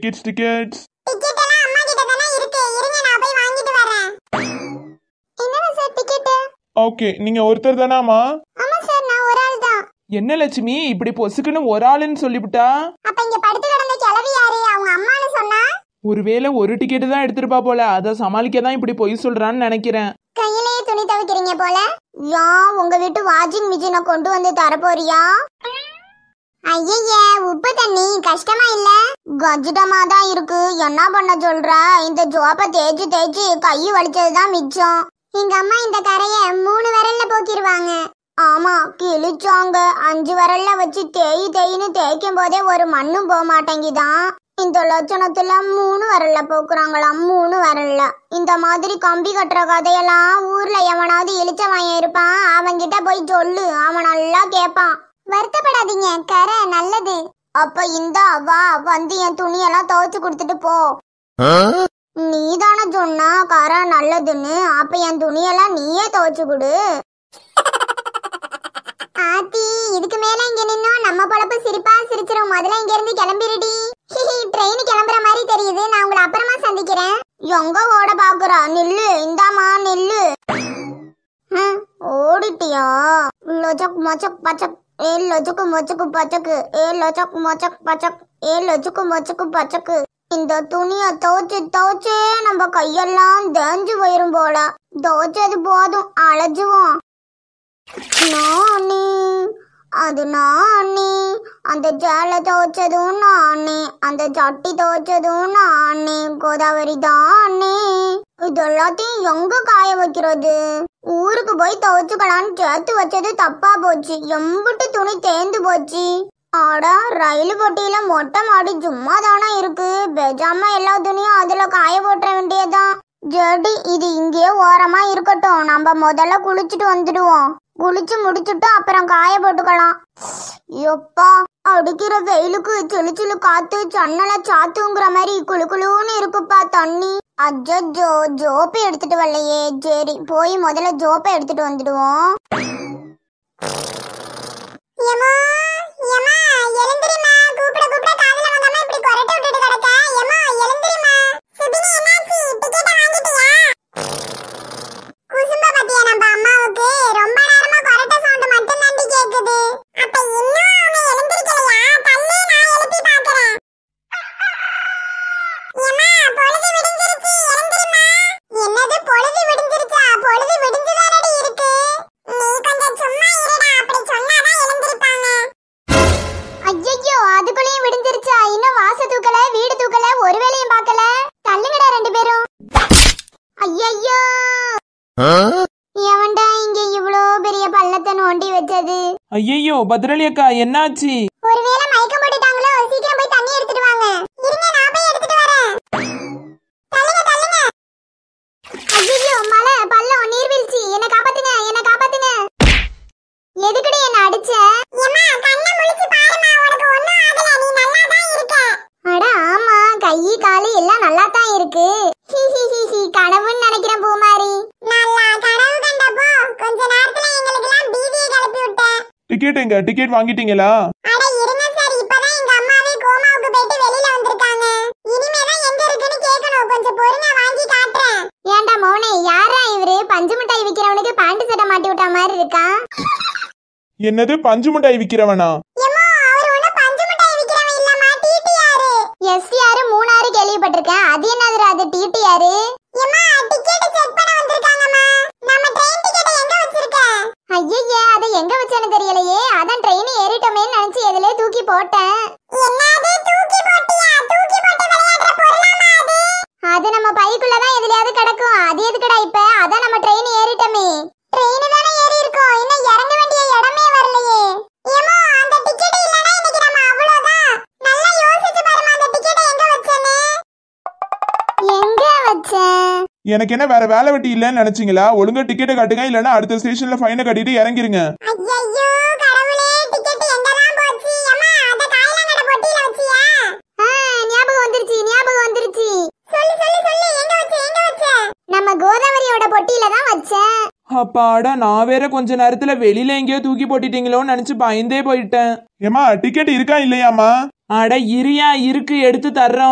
tickets tickets ticket எல்லாம் அம்மா கிட்ட தானே இருக்கு இருங்க நான் போய் வாங்கிட்டு வரேன் என்னங்க சார் டிக்கெட் ஓகே நீங்க ஒருத்தர் தானாமா ஆமா சார் நான் ஒரு ஆள் தான் என்ன லட்சுமி இப்படி பொசுக்குன்னு ஒரு ஆளுன்னு சொல்லிவிட்டா அப்ப இங்க படுத்து கிடந்த கிழவி யாரு அவங்க அம்மான்னு சொன்னா ஒருவேளை ஒரு டிக்கெட்டு தான் எடுத்திருப்பா போல அதை சமாளிக்க தான் இப்படி பொய் சொல்றான்னு நினைக்கிறேன் கையிலேயே துணி துவைக்கிறீங்க போல யா உங்க வீட்டு வாஷிங் மிஷினை கொண்டு வந்து தரப்போறியா ஐயய்ய உப்பு தண்ணி கஷ்டமா இல்ல கஜிடமா தான் இருக்கு என்ன பண்ண சொல்ற இந்த ஜோப்பை தேய்ச்சு தேய்ச்சு கை வலிச்சது தான் மிச்சம் எங்க அம்மா இந்த கரைய மூணு விரல்ல போக்கிடுவாங்க ஆமா கிழிச்சாங்க அஞ்சு விரல்ல வச்சு தேய் தேயின்னு தேய்க்கும் போதே ஒரு மண்ணும் போக மாட்டேங்குதான் இந்த லட்சணத்துல மூணு வரல போக்குறாங்களாம் மூணு வரல இந்த மாதிரி கம்பி கட்டுற கதையெல்லாம் ஊர்ல எவனாவது இழிச்சவன் இருப்பான் அவன்கிட்ட போய் சொல்லு அவன் நல்லா கேட்பான் வருத்தப்படாதீங்க கரை நல்லது அப்ப இந்த வா வந்து என் துணியெல்லாம் துவைச்சு கொடுத்துட்டு போ நீதானே சொன்னா கரை நல்லதுன்னு அப்ப என் துணியெல்லாம் நீயே துவைச்சு கொடு ஆத்தி இதுக்கு மேல இங்க நின்னோம் நம்ம பொழப்பு சிரிப்பா சிரிச்சிரும் முதல்ல இங்க இருந்து கிளம்பிடுடி ட்ரெயின் கிளம்புற மாதிரி தெரியுது நான் உங்களை அப்புறமா சந்திக்கிறேன் எங்க ஓட பாக்குறா நில்லு இந்தாமா நில்லு ஹம், ஓடிட்டியா லொச்சக் மொச்சக் பச்சக் ஏ லொச்சக்கு மொச்சக்கு பச்சக்கு ஏ லொச்சக் மொச்சக் பச்சக் ஏ லொச்சக்கு மொச்சக்கு பச்சக்கு இந்த துணிய துவைச்சு துவைச்சே நம்ம கையெல்லாம் தேஞ்சு போயிரும் போல துவைச்சது போதும் அழைச்சுவோம் நானே அது நானே அந்த சேலை துவைச்சதும் நானே அந்த சட்டி துவைச்சதும் நானே கோதாவரி தானே இது எல்லாத்தையும் எங்க காய வைக்கிறது ஊருக்கு போய் துவைச்சுக்கலான்னு சேர்த்து வச்சது தப்பா போச்சு எம்புட்டு துணி தேந்து போச்சு ஆடா ரயில் பொட்டியில மொட்டை மாடி சும்மா தானே இருக்கு பெஜாம எல்லா துணியும் அதுல காய போட்டுற வேண்டியதுதான் ஜெடி இது இங்கேயே ஓரமா இருக்கட்டும் நம்ம முதல்ல குளிச்சுட்டு வந்துடுவோம் குளிச்சு முடிச்சுட்டு அப்புறம் காய போட்டுக்கலாம் எப்பா அடிக்கிற வெயிலுக்கு சிலு சிலு காத்து சன்னல சாத்துங்கிற மாதிரி குளு குளுன்னு இருக்குப்பா தண்ணி அஜ்ஜோ ஜோப்பை எடுத்துட்டு வரலையே சரி போய் முதல்ல ஜோப்பை எடுத்துட்டு வந்துடுவோம் யமா யமா எழுந்திரிமா கூப்பிட கூப்பிட காதுல வாங்காம இப்படி கொரட்டை விட்டுட்டு கிடக்க யமா எழுந்திரிமா சுபினி என்னாச்சு டிக்கெட் வாங்கிட்டியா குசும்ப பத்தியா நம்ம அம்மாவுக்கு ரொம்ப நேரமா கொரட்டை சவுண்ட் மட்டும் தாண்டி கேக்குது அப்ப இன்னும் அவங்க எழுந்திருக்கலையா தள்ளி நான் எழுப்பி பாக்குறேன் யமா பொழுது விடிஞ்சிருச்சு எழுந்திரிமா என்னது பொழுது விடிஞ்சிருச்சா பொழுது விடிஞ்சுதானடி இருக்கு நீ கொஞ்சம் சும்மா இருடா அப்படி சொன்னாதான் எழுந்திருப்பாங்க ஐயோ அதுக்குள்ளேயும் விடிஞ்சிருச்சா இன்னும் வாச தூக்கல வீடு தூக்கல ஒரு வேலையும் பார்க்கல தள்ளுங்கடா ரெண்டு பேரும் ஐயோ எவன்டா இங்க இவ்ளோ பெரிய பள்ளத்தை நோண்டி வச்சது ஐயையோ பத்ரலி அக்கா என்னாச்சு ஒருவேளை மயக்கம் போட்டுட்டாங்களோ சீக்கிரம் போய் தண்ணி எடுத்துட்டு வாங்க இருங்க நான் போய் எடுத்துட்டு வரேன் தள்ளுங்க தள்ளுங்க ஐயோ மலை பள்ளம் நீர்வீழ்ச்சி என்ன காப்பாத்துங்க என்ன காப்பாத்துங்க எதுக்குடி என்ன அடிச்ச ஏமா கண்ணை முழிச்சு பாருமா உனக்கு ஒண்ணும் ஆகல நீ நல்லா தான் இருக்க அட ஆமா கை காலு எல்லாம் நல்லா தான் இருக்கு ஹி ஹி ஹி ஹி கனவுன்னு நினைக்கிறேன் பூமாரி நல்லா கனவு கண்டப்போ கொஞ்ச நேரத்துல எங்களுக்கு எல்லாம் பீதியை கிளப்பி விட்டேன் டிக்கெட் எங்க டிக்கெட் வாங்கிட்டீங்களா அட இருங்க சார் இப்பதான் எங்க அம்மாவே கோமாவுக்கு போயிட்டு வெளியில வந்திருக்காங்க இனிமே தான் எங்க இருக்குன்னு கேட்கணும் கொஞ்சம் பொறுங்க வாங்கி காட்டுறேன் ஏன்டா மௌனே யாரா இவரு பஞ்சு மிட்டாய் விக்கிறவனுக்கு பேண்ட் சட்டை மாட்டி விட்ட மாதிரி இருக்கான் என்னது பஞ்சு மிட்டாய் விக்கிறவனா எம்மா அவர் ஒண்ணு பஞ்சு மிட்டாய் விக்கிறவன் இல்லம்மா டிடிஆர் எஸ்டிஆர் மூணாறு கேள்விப்பட்டிருக்கேன் அது என்னது அது டிடிஆர் எம்மா டிக்கெட் செக் பண்ண வந்திருக்காங்கம்மா நம்ம ட்ரெயின் டிக்கெட் எங்க வச்சிருக்க ஐயய்ய அதை எங்க வச்சேன்னு தெரியலையே அதான் ட்ரெயின் ஏறிட்டோமேன்னு நினைச்சு எதுலயே தூக்கி போட்டேன் என்னது தூக்கி போட்டியா தூக்கி போட்டு விளையாடுற பொருளாமா அது அது நம்ம பைக்குள்ள தான் எதுலயாவது கிடக்கும் அது எதுக்குடா இப்ப அதான் நம்ம ட்ரெயின் ஏறிட்டோமே ட்ரெயின் தானே ஏறி இருக்கோம் இன்னும் இறங்க வேண்டிய இடமே வரலையே ஏமா அந்த டிக்கெட் இல்லனா இன்னைக்கு நம்ம அவ்வளவுதான் நல்லா யோசிச்சு பாருமா அந்த டிக்கெட் எங்க வச்சேன்னு எங்க வச்சேன் எனக்கு என்ன வேற வேலை வெட்டி இல்லைன்னு நினைச்சீங்களா ஒழுங்கா டிக்கெட்டை காட்டுங்க இல்லைன்னா அடுத்த ஸ்டேஷன்ல ஃபைனை கட்டிட்டு இறங்கிருங்க ஐயோ கடவுளே டிக்கெட் எங்கதான் போச்சு அம்மா அத காயலாங்கட பொட்டில வச்சியா ஞாபகம் வந்துருச்சு ஞாபகம் வந்துருச்சு சொல்லு சொல்லு சொல்லு எங்க வச்ச எங்க வச்ச நம்ம கோதாவரியோட பொட்டில தான் வச்சேன் அப்பாடா நான் வேற கொஞ்ச நேரத்துல வெளியில எங்கேயோ தூக்கி போட்டுட்டீங்களோன்னு நினைச்சு பயந்தே போயிட்டேன் ஏமா டிக்கெட் இருக்கா இல்லையாமா அட இரியா இருக்கு எடுத்து தர்றோம்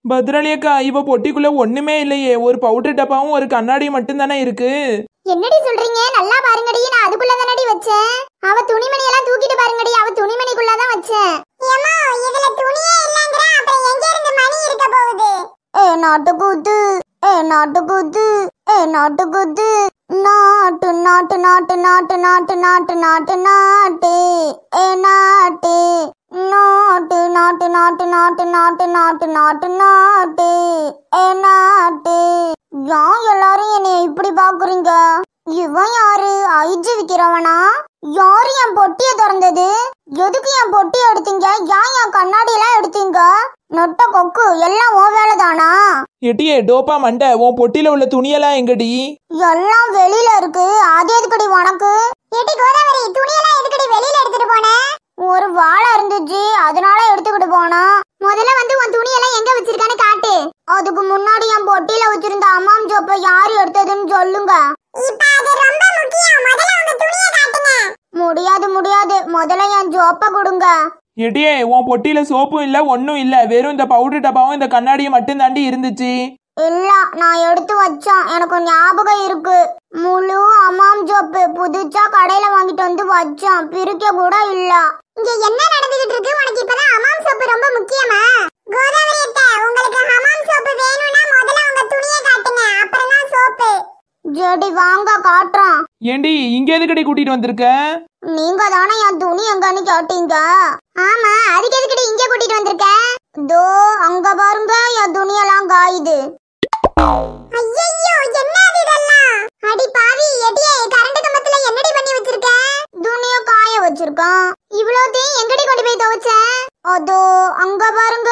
பத்ராளி அக்கா இவ பொட்டிக்குள்ள ஒண்ணுமே இல்லையே ஒரு பவுடர் டப்பாவும் ஒரு கண்ணாடியும் மட்டும்தானே இருக்கு என்னடி சொல்றீங்க நல்லா பாருங்கடி நான் அதுக்குள்ள தானடி வச்சேன் அவ துணிமணி எல்லாம் தூக்கிட்டு பாருங்கடி அவ துணிமணிக்குள்ள தான் வச்சேன் ஏமா இதுல துணியே இல்லங்கற அப்புறம் எங்க இருந்து மணி இருக்க போகுது ஏ நாட்டு கூத்து ஏ நாட்டு கூத்து ஏ நாட்டு கூத்து நாட்டு நாட்டு நாட்டு நாட்டு நாட்டு நாட்டு நாட்டு நாட்டு ஏ நாட்டு நாட்டு நாட்டு நாட்டு நாட்டு நாட்டு நாட்டு நாட்டு நாட்டு ஏ நாட்டு ஏன் எல்லாரும் என்னை இப்படி பாக்குறீங்க இவன் யாரு ஐஜி விக்கிறவனா யாரு என் பொட்டிய திறந்தது எதுக்கு என் பொட்டி எடுத்தீங்க ஏன் என் கண்ணாடி எல்லாம் எடுத்தீங்க நொட்ட கொக்கு எல்லாம் ஓ வேலைதானா எட்டியே டோப்பா மண்டை உன் பொட்டியில உள்ள துணியெல்லாம் எங்கடி எல்லாம் வெளியில இருக்கு அது எதுக்கடி உனக்கு ஏடி கோதாவரி துணியெல்லாம் எதுக்கடி வெளியில எடுத்துட்டு போன ஒரு வாழை இருந்துச்சு அதனால எடுத்துக்கிட்டு போனா முதல்ல வந்து உன் துணியெல்லாம் எங்க வச்சிருக்கான்னு காட்டு அதுக்கு முன்னாடி என் பொட்டியில வச்சிருந்த அம்மாம் ஜோப்ப யாரு எடுத்ததுன்னு சொல்லுங்க இப்ப அது ரொம்ப முக்கியம் முதல்ல உங்க துணியை காட்டுங்க முடியாது முடியாது முதல்ல என் ஜோப்ப கொடுங்க எட்டியே உன் பொட்டியில சோப்பும் இல்ல ஒன்னும் இல்ல வெறும் இந்த பவுடர் டப்பாவும் இந்த கண்ணாடியும் மட்டும் தாண்டி இருந்துச்சு இல்ல நான் எடுத்து வச்சேன் எனக்கு ஞாபகம் இருக்கு முழு அம்மாம் ஜோப்பு புதுச்சா கடையில வாங்கிட்டு வந்து வச்சேன் பிரிக்க கூட இல்ல இங்க என்ன நடந்துகிட்டு இருக்கு உனக்கு இப்பதான் ஹமாம் சோப்பு ரொம்ப முக்கியமா கோதாவரி அத்தை உங்களுக்கு ஹமாம் சோப்பு வேணும்னா முதல்ல உங்க துணியை காட்டுங்க அப்புறம் தான் சோப்பு ஜெடி வாங்க காட்டுறேன் ஏண்டி இங்க எதுக்கடி கூட்டிட்டு வந்திருக்க நீங்க தானே என் துணி எங்கன்னு கேட்டீங்க ஆமா அதுக்கு எதுக்கடி இங்க கூட்டிட்டு வந்திருக்க தோ அங்க பாருங்க என் துணியெல்லாம் காயுது ஐயோ என்னது இதெல்லாம் அடி பாவி எடியே கரண்ட் கம்பத்துல என்னடி பண்ணி வச்சிருக்க துணிய காய வச்சிருக்கான் இவ்வளோத்தையும் எங்கடி கொண்டு போய் துவைச்ச அதோ அங்க பாருங்க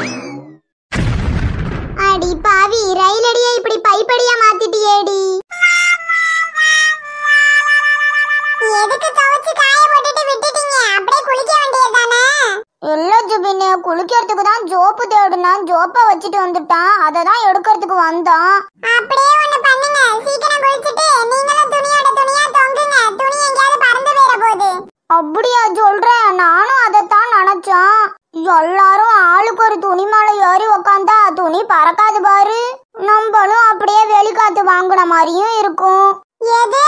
அடி பாவி ரயில் அடியை இப்படி பைப்படியா மாத்திட்டியேடி எதுக்கு துவைச்சு காய போட்டுட்டு விட்டுட்டீங்க அப்படியே குளிக்க வேண்டியதுதானே இல்ல ஜுபின் குளிக்கிறதுக்கு தான் ஜோப்பு தேடுனான் ஜோப்ப வச்சுட்டு வந்துட்டான் அதை தான் எடுக்கிறதுக்கு வந்தான் அப்படியே ஒண்ணு பண்ணுங்க சீக்கிரம் குளிச்சிட்டு நீங்களும் துணியோட துணியா தொங்குங்க துணி எங்கேயாவது பறந்து போயிட போகுது அப்படியா சொல்றேன் நானும் அதைத்தான் நினைச்சேன் எல்லாரும் ஆளுக்கு ஒரு துணி மேல ஏறி உக்காந்தா துணி பறக்காது பாரு நம்மளும் அப்படியே வெளிக்காத்து வாங்குன மாதிரியும் இருக்கும் எது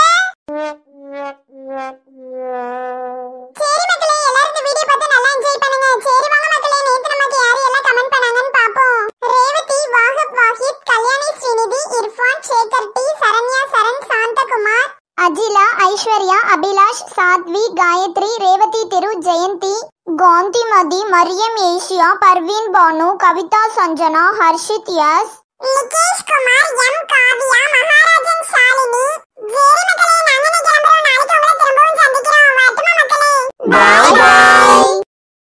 சரி மக்களே எல்லாரும் இந்த வீடியோ பார்த்து நல்லா என்ஜாய் பண்ணுங்க சரி வாங்க மக்களே நேத்து நமக்கு யார் எல்லாம் கமெண்ட் பண்ணாங்கன்னு பாப்போம் Revathi Wahab Wahid Kalyani Srinidhi Irfan Sekar D Saranya Saran Santhakumar Ajila Aishwarya Abhilash Sathvi Gayathri Revathi Thiru Jayanthi Gandhimathi Mariyam Asiya Parveen Banu Kavitha Sanjana Harshith S Nikesh Kumar M Kaviya Maharajan Shalini வேறு மக்களே நாங்க கிளம்புறோம் நாளைக்கு உங்களை திரும்பவும் சந்திக்கிறோம் வரட்டுமா மக்களே பாய்